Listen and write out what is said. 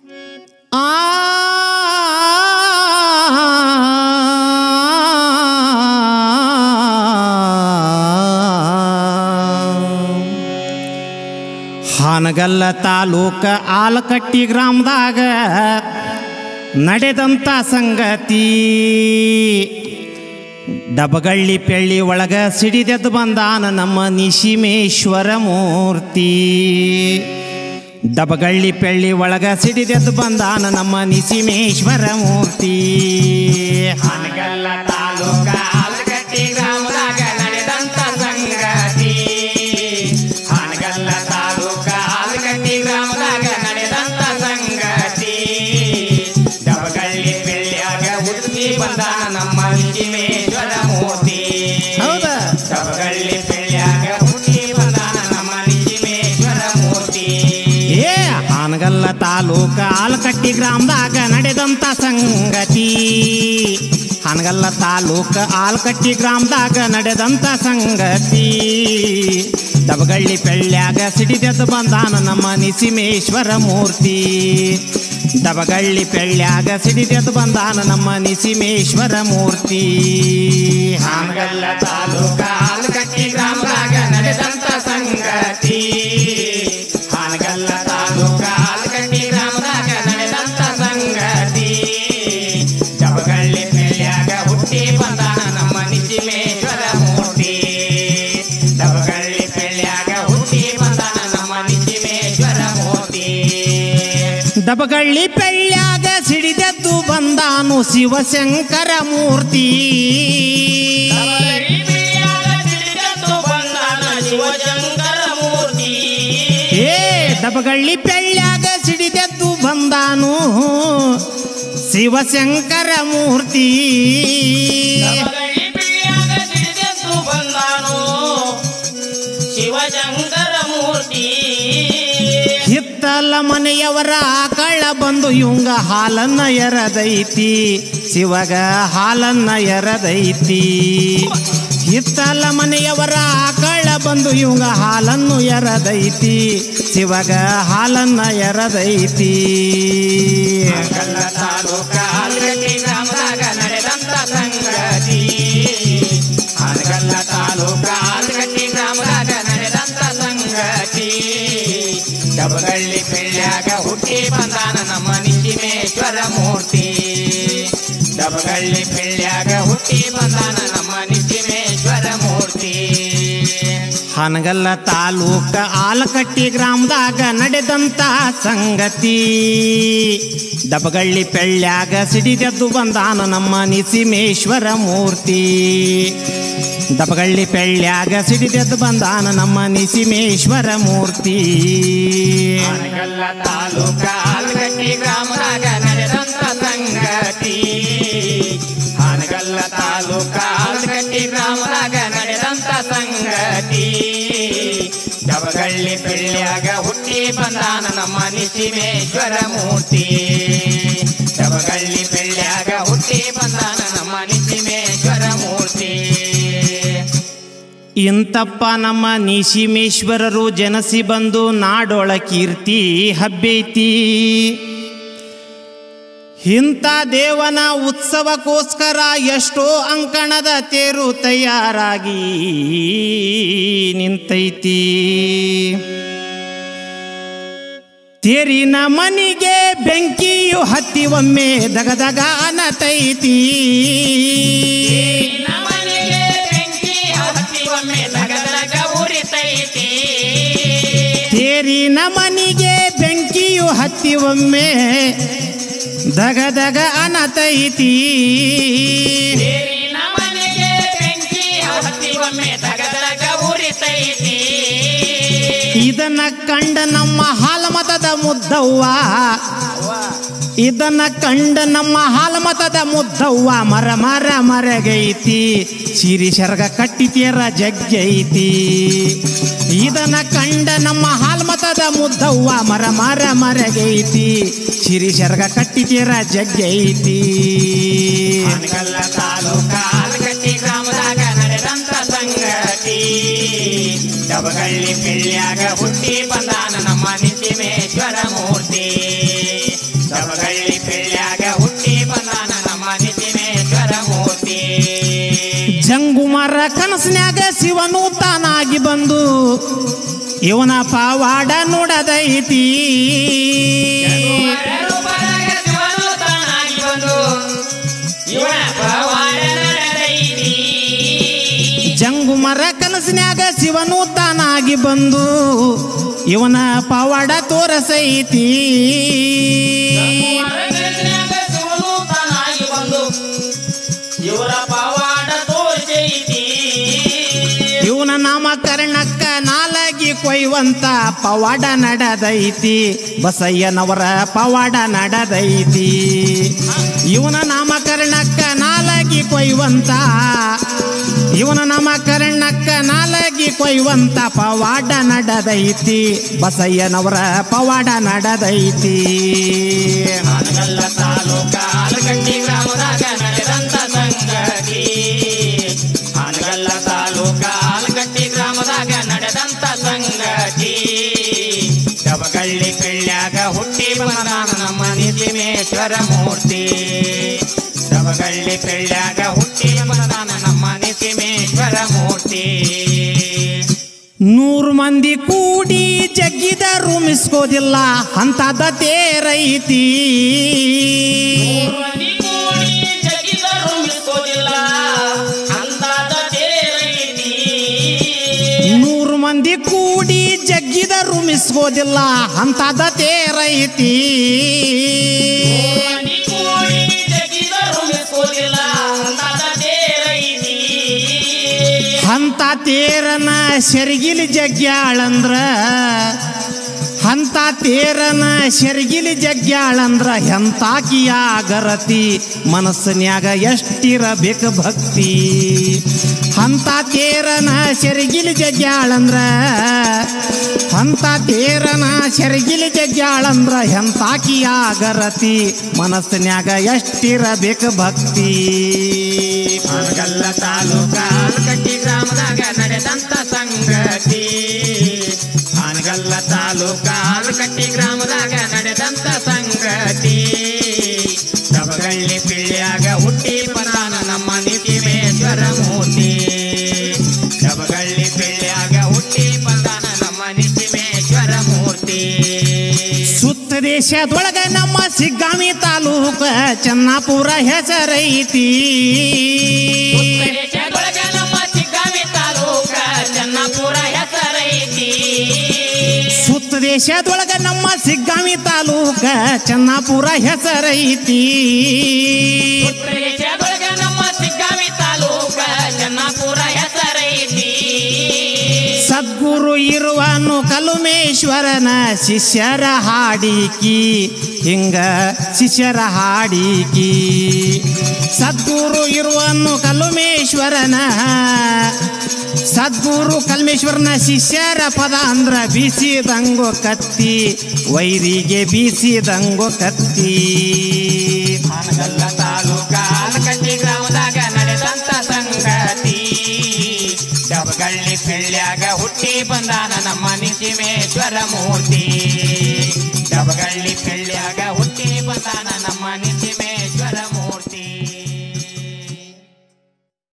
ಆ ಹಾನಗಲ್ಲ ತಾಲೂಕ ಆಲಕಟ್ಟಿ ಗ್ರಾಮದಾಗ ನಡೆದಂಥ ಸಂಗತಿ ಡಬಗಳ್ಳಿ ಪೆಳ್ಳಿ ಒಳಗ ಸಿಡಿದೆದ್ದು ಬಂದಾನ ನಮ್ಮ ನಿಶಿಮೇಶ್ವರ ಮೂರ್ತಿ ಡಬಗಳ್ಳಿ ಪೆಳ್ಳಿ ಒಳಗ ಸಿಡಿದೆದ್ದು ಬಂದಾನ ನಮ್ಮ ನಿಸಿಮೇಶ್ವರ ಮೂರ್ತಿ ಹಾನಗಲ್ಲ ತಾಲೂಕ ಆಲಗಟ್ಟಿ ಗ್ರಾಮದಾಗ ನಡೆದಂತ ಸಂಗತಿ ಹಾನಗಲ್ಲ ತಾಲೂಕ ಆಲಗಟ್ಟಿ ಗ್ರಾಮದಾಗ ನಡೆದಂತ ಸಂಗತಿ ಡಬಗಳ್ಳಿ ಬೆಳ್ಳಿಯಾಗ ಹುಟ್ಟಿ ಬಂದಾನ ನಮ್ಮ ನಿಜಿಮೇಶ್ವರ ಮೂರ್ತಿ ಹೌದಾ? ಡಬಗಳ್ಳಿ ಬೆಳ್ಳಿಯಾಗ ಹುಟ್ಟಿ ಬಂದಾನ ನಮ್ಮ ನಿಜಿಮೇಶ್ವರ ಮೂರ್ತಿ ಏ ಹಾನಗಲ್ಲ ತಾಲೂಕ ಆಲಕಟ್ಟಿ ಗ್ರಾಮದಾಗ ನಡೆದಂತ ಸಂಗತಿ ಹಾನಗಲ್ಲ ತಾಲೂಕ ಆಲಕಟ್ಟಿ ಗ್ರಾಮದಾಗ ನಡೆದಂತ ಸಂಗತಿ ಡಬಗಳ್ಳಿ ಪೆಳ್ಳ್ಯಾಗ ಸಿಡಿದೆದ್ದು ಬಂದಾನ ನಮ್ಮ ನಿಸಿಮೇಶ್ವರ ಮೂರ್ತಿ ಡಬಗಳ್ಳಿ ಪೆಳ್ಳ್ಯಾಗ ಸಿಡಿದೆದ್ದು ಬಂದಾನ ನಮ್ಮ ನಿಸಿಮೇಶ್ವರ ಮೂರ್ತಿ ಹಾನಗಲ್ಲ ತಾಲೂಕ ಆಲಗಟ್ಟಿ ಗ್ರಾಮದಾಗ ನಡೆದಂತ ಸಂಗತಿ ಹಾನಗಲ್ಲ ತಾಲೂಕ ಆಲಗಟ್ಟಿ ಗ್ರಾಮದಾಗ ನಡೆದಂತ ಸಂಗತಿ ಜಬಗಳ್ಳಿ ಬೆಳ್ಳ್ಯಾಗ ಹುಟ್ಟಿ ಬಂದಾನ ನಮ್ಮ ನಿಜಿಮೇಶ್ವರ ಮೂರ್ತಿ ಜಬಗಳ್ಳಿ ಬೆಳ್ಳ್ಯಾಗ ಹುಟ್ಟಿ ಬಂದಾನ ನಮ್ಮ ನಿಜಿಮೇಶ್ವರ ಮೂರ್ತಿ ದಬಗಳ್ಳಿ ಪೆಳ್ಳ್ಯಾಗ ಸಿಡಿದೆದ್ದು ಬಂದಾನು ಶಿವಶಂಕರ ಮೂರ್ತಿ ಜಬಗಳ್ಳಿ ಬೆಳ್ಳ್ಯಾಗ ಸಿಡಿದೆದ್ದು ಬಂದಾನ ಶಿವಶಂಕರ ಮೂರ್ತಿ ಏ ದಬಗಳ್ಳಿ ಪೆಳ್ಳ್ಯಾಗ ಸಿಡಿದೆದ್ದು ಬಂದಾನು ಶಿವಶಂಕರ ಮೂರ್ತಿ ಜಬಗಳ್ಳಿ ಬೆಳ್ಳಿಯಾಗ ಸಿಡಿದೆದ್ದು ಬಂದಾನು ಶಿವಶಂಕರ ಮೂರ್ತಿ ಹಿತ್ತಲ ಮನೆಯವರ ಆಕಳ ಬಂದು ಇವಂಗ ಹಾಲನ್ನ ಎರದೈತಿ ಶಿವಗ ಹಾಲನ್ನ ಎರದೈತಿ ಹಿತ್ತಲ ಮನೆಯವರ ಆಕಳ ಬಂದು ಇವಂಗ ಹಾಲನ್ನು ಎರದೈತಿ ಶಿವಗ ಹಾಲನ್ನ ಎರದೈತಿ ಕಲ್ಲ ತಾಲೂಕ ಆಲ್ಗಟ್ಟಿ ಗ್ರಾಮದಾಗ ನಡೆದಂತ ಸಂಗತಿ ಆಲ್ಗಲ್ಲ ತಾಲೂಕ ಆಲ್ಗಟ್ಟಿ ಗ್ರಾಮದಾಗ ನಡೆದಂತ ಸಂಗತಿ ಡಬಗಳ್ಳಿ ಬೆಳ್ಳ್ಯಾಗ ಹುಟ್ಟಿ ಬಂದಾನ ನಮ್ಮ ನಿಜಿಮೇಶ್ವರ ಮೂರ್ತಿ ಡಬಗಳ್ಳಿ ಬೆಳ್ಳ್ಯಾಗ ಹುಟ್ಟಿ ಬಂದಾನ ನಮ್ಮ ನಿಜಿಮೇಶ್ವರ ಮೂರ್ತಿ ಹನಗಲ್ಲ ತಾಲೂಕ ಆಲಕಟ್ಟಿ ಗ್ರಾಮದಾಗ ನಡೆದಂತ ಸಂಗತಿ ದಬಗಳ್ಳಿ ಪೆಳ್ಳ್ಯಾಗ ಸಿಡಿದೆದ್ದು ಬಂದಾನ ನಮ್ಮ ನಿಸಿಮೇಶ್ವರ ಮೂರ್ತಿ ದಬಗಳ್ಳಿ ಪೆಳ್ಳ್ಯಾಗ ಸಿಡಿದೆದ್ದು ಬಂದಾನ ನಮ್ಮ ನಿಸಿಮೇಶ್ವರ ಮೂರ್ತಿ ಹಾನಗಲ್ಲ ತಾಲೂಕ ಆಲ್ಗಟ್ಟಿ ಗ್ರಾಮದಾಗ ನಡೆದಂತ ಸಂಗತಿ ಹಾನಗಲ್ಲ ತಾಲೂಕ ಆಲ್ಗಟ್ಟಿ ಗ್ರಾಮದಾಗ ನಡೆದಂತ ಸಂಗತಿ ಡಬಗಳ್ಳಿ ಬೆಳ್ಳಿಯಾಗ ಹುಟ್ಟಿ ಬಂದಾನ ನಮ್ಮ ನಿಸಿಮೇಶ್ವರ ಮೂರ್ತಿ ಡಬಗಳ್ಳಿ ಬೆಳ್ಳಿಯಾಗ ಹುಟ್ಟಿ ಬಂದಾನ ನಮ್ಮ ನಿಸಿಮೇಶ್ವರ ಮೂರ್ತಿ ಇಂತಪ್ಪ ನಮ್ಮ ನಿಶಿಮೇಶ್ವರರು ಜನಸಿ ಬಂದು ನಾಡೊಳ ಕೀರ್ತಿ ಹಬ್ಬೈತಿ ಇಂಥ ದೇವನ ಉತ್ಸವಕ್ಕೋಸ್ಕರ ಎಷ್ಟೋ ಅಂಕಣದ ತೇರು ತಯಾರಾಗಿ ನಿಂತೈತಿ ತೇರಿನ ಮನಿಗೆ ಬೆಂಕಿಯು ಹತ್ತಿ ಒಮ್ಮೆ ದಗದಗ ಅನತೈತಿ ನಮ್ಮನೆಗೆ ಬೆಂಕಿ ಹತ್ತಿ ಒಮ್ಮೆ ದಗದಗ ಉರಿತೈತಿ ತೇರಿನ ಮನಿಗೆ ಬೆಂಕಿಯು ಹತ್ತಿ ಒಮ್ಮೆ ದಗದಗ ಅನತೈತಿ ದೇವಿನ ಮನೆಗೆ ಬೆಂಕಿ ಹತ್ತಿ ಒಮ್ಮೆ ದಗದಗ ಉರಿತೈತಿ ಇದನ್ನ ಕಂಡ ನಮ್ಮ ಹಾಲಮತದ ಮುದ್ದವ್ವ ಇದನ್ನ ಕಂಡ ನಮ್ಮ ಹಾಲಮತದ ಮುದ್ದವ್ವ ಮರ ಮರ ಮರಗೈತಿ ಸಿರಿ ಶರ್ಗ ಕಟ್ಟಿತೀರ ಜಗ್ಗೈತಿ ಇದನ್ನ ಕಂಡ ನಮ್ಮ ಹಾಲ್ಮತದ ಮುದ್ದವ್ವ ಮರ ಮರ ಮರಗೈತಿ ಸಿರಿ ಶರ್ಗ ಕಟ್ಟಿತೀರ ಜಗ್ಗೈತಿ ಹಾನಗಲ್ಲ ತಾಲೂಕ ಆಲಗಟ್ಟಿ ಗ್ರಾಮದಾಗ ನಡೆದಂತ ಸಂಗತಿ ಡಬಗಳ್ಳಿ ಬೆಳ್ಳ್ಯಾಗ ಹುಟ್ಟಿ ಬಂದಾನ ನಮ್ಮ ನಿಸಿಮೇಶ್ವರ ಮೂರ್ತಿ ಕನಸಿನ್ಯಾಗ ಶಿವನು ತಾನಾಗಿ ಬಂದು ಇವನ ಪವಾಡ ನುಡದೈತಿ ರೂಪದಾಗ ಶಿವನು ತಾನಾಗಿ ಬಂದು ಇವನ ಪವಾಡ ನಡೆದೈತಿ ಜಂಗುಮರ ಕನಸಿನ್ಯಾಗ ಶಿವನು ತಾನಾಗಿ ಬಂದು ಇವನ ಪವಾಡ ತೋರಸೈತಿ ಮರಗಜ್ಞಾಗ ಶಿವನು ತಾನಾಗಿ ಬಂದು ಇವರ ಪವಾಡ ತೋರಿಸೈತಿ ಇವನ ನಾಮಕರಣಕ್ಕ ನಾಲಗಿ ಕೊಯ್ಯುವಂತ ಪವಾಡ ನಡೆದೈತಿ ಬಸಯ್ಯನವರ ಪವಾಡ ನಡೆದೈತಿ ಇವನ ನಾಮಕರಣಕ್ಕ ನಾಲಗಿ ಕೊಯ್ಯುವಂತ ಇವನ ನಾಮಕರಣಕ್ಕ ನಾಲಗಿ ಕೊಯ್ಯುವಂತ ಪವಾಡ ನಡೆದೈತಿ ಬಸಯ್ಯನವರ ಪವಾಡ ನಡೆದೈತಿ ಹಾನಗಲ್ಲ ತಾಲೂಕ ಆಲಗಟ್ಟಿ ಗ್ರಾಮದಾಗ ನಡೆದಂತ ಸಂಗತಿ ಹಾನಗಲ್ಲ ತಾಲೂಕ ಆಲಗಟ್ಟಿ ಗ್ರಾಮದಾಗ ನಡೆದಂತ ಸಂಗತಿ ಡಬಗಳ್ಳಿ ಕಳ್ಳ್ಯಾಗ ಹುಟ್ಟಿ ಬಂದಾನ ನಮ್ಮ ನಿತಿಮೇಶ್ವರ ಮೂರ್ತಿ ಡಬಗಳ್ಳಿ ಕಳ್ಳ್ಯಾಗ ಹುಟ್ಟಿ ಬಂದಾನ ನಮ್ಮ ನಿತಿಮೇಶ್ವರ ಮೂರ್ತಿ ನೂರು ಮಂದಿ ಕೂಡಿ ಜಗ್ಗಿದರು ಮಿಸ್ಕೋದಿಲ್ಲ ಅಂತದ ತೇರೈತಿ ಮಂದಿ ಕೂಡಿ ಜಗಿದರು ಮಿಸ್ಕೋದಿಲ್ಲ ಅಂದಾದ ತೇರೈತಿ ನೂರು ಮಂದಿ ಕೂಡಿ ಜಗ್ಗಿದರು ಮಿಸ್ಕೋದಿಲ್ಲ ಅಂತದ ತೇರೈತಿ ಮಂದಿ ಕೂಡಿ ಜಗಿದರು ಮಿಸ್ಕೋದಿಲ್ಲ ಅಂದಾದ ತೇರೈತಿ ಅಂತ ತೇರನ ಸೆರಗಿಲಿ ಜಗ್ಗ್ಯಾಳಂದ್ರ ಅಂತ ತೇರನ ಸೆರಗಿಲಿ ಜಗ್ಗ್ಯಾಳಂದ್ರ ಎಂತಾಕಿಯಾಗರತಿ ಮನಸ್ಸಿನ್ಯಾಗ ಎಷ್ಟಿರಬೇಕು ಭಕ್ತಿ ಅಂತ ತೇರನ ಸೆರಗಿಲಿ ಜಗ್ಗ್ಯಾಳಂದ್ರ ಅಂತ ತೇರನ ಸೆರಗಿಲಿ ಜಗ್ಗ್ಯಾಳಂದ್ರ ಎಂತಾಕಿಯಾಗರತಿ ಮನಸ್ಸಿನ್ಯಾಗ ಎಷ್ಟಿರಬೇಕು ಭಕ್ತಿ ಹಾನಗಲ್ಲ ತಾಲೂಕ ಆಲಕಟ್ಟಿ ಗ್ರಾಮದಾಗ ನಡೆದಂತ ಸಂಗತಿ ಹಾನಗಲ್ಲ ತಾಲೂಕ ಆಲಕಟ್ಟಿ ಗ್ರಾಮದಾಗ ನಡೆದಂತ ಸಂಗತಿ ಡಬಗಳ್ಳಿ ಪಿಳ್ಳ್ಯಾಗ ಹುಟ್ಟಿ ಬಂದಾನ ನಮ್ಮ ನಿತಿಮೇಶ್ವರ ಮೂರ್ತಿ ಡಬಗಳ್ಳಿ ಪಿಳ್ಳ್ಯಾಗ ಹುಟ್ಟಿ ಬಂದಾನ ನಮ್ಮ ನಿತಿಮೇಶ್ವರ ಮೂರ್ತಿ ಸುತ್ತ ದೇಶದೊಳಗ ನಮ್ಮ ಸಿಗ್ಗಾಮಿ ತಾಲೂಕ ಚೆನ್ನಾಪುರ ಹೆಸರೈತಿ ದೇಶದೊಳಗ ನಮ್ಮ ಚಿಗ್ಗಾವಿ ತಾಲೂಕ ಚನ್ನಪುರ ಹೆಸರೈತಿ ಸುತ್ತ ದೇಶದೊಳಗ ನಮ್ಮ ಸಿಗ್ಗಾಮಿ ತಾಲೂಕ ಚೆನ್ನಾಪುರ ಹೆಸರೈತಿ ದೇಶದೊಳಗ ನಮ್ಮ ಚಿಗ್ಗಾವಿ ತಾಲೂಕ ಚನ್ನಪುರ ಹೆಸರೈತಿ ಸದ್ಗುರು ಇರುವನು ಕಲುಮೇಶ್ವರನ ಶಿಷ್ಯರ ಹಾಡಿಕಿ ಹಿಂಗ ಶಿಷ್ಯರ ಹಾಡಿಕಿ ಸದ್ಗುರು ಇರುವನು ಕಲುಮೇಶ್ವರನ ಸದ್ಗುರು ಕಲ್ಮೇಶ್ವರನ ಶಿಷ್ಯರ ಪದ ಅಂದ್ರ ಬೀಸಿದಂಗೋ ಕತ್ತಿ ವೈರಿಗೆ ಬೀಸಿದಂಗೋ ಕತ್ತಿ ಹಾನಗಲ್ಲ ತಾಲೂಕ ಆಲಕಟ್ಟಿ ಗ್ರಾಮದಾಗ ನಡೆದಂತ ಸಂಗತಿ ಡಬಗಳ್ಳಿ ಪಿಳ್ಳ್ಯಾಗ ಹುಟ್ಟಿ ಬಂದಾನ ನಮ್ಮ ನಿತಿಮೇಶ್ವರ ಮೂರ್ತಿ ಡಬಗಳ್ಳಿ ಪಿಳ್ಳ್ಯಾಗ ಹುಟ್ಟಿ ಬಂದಾನ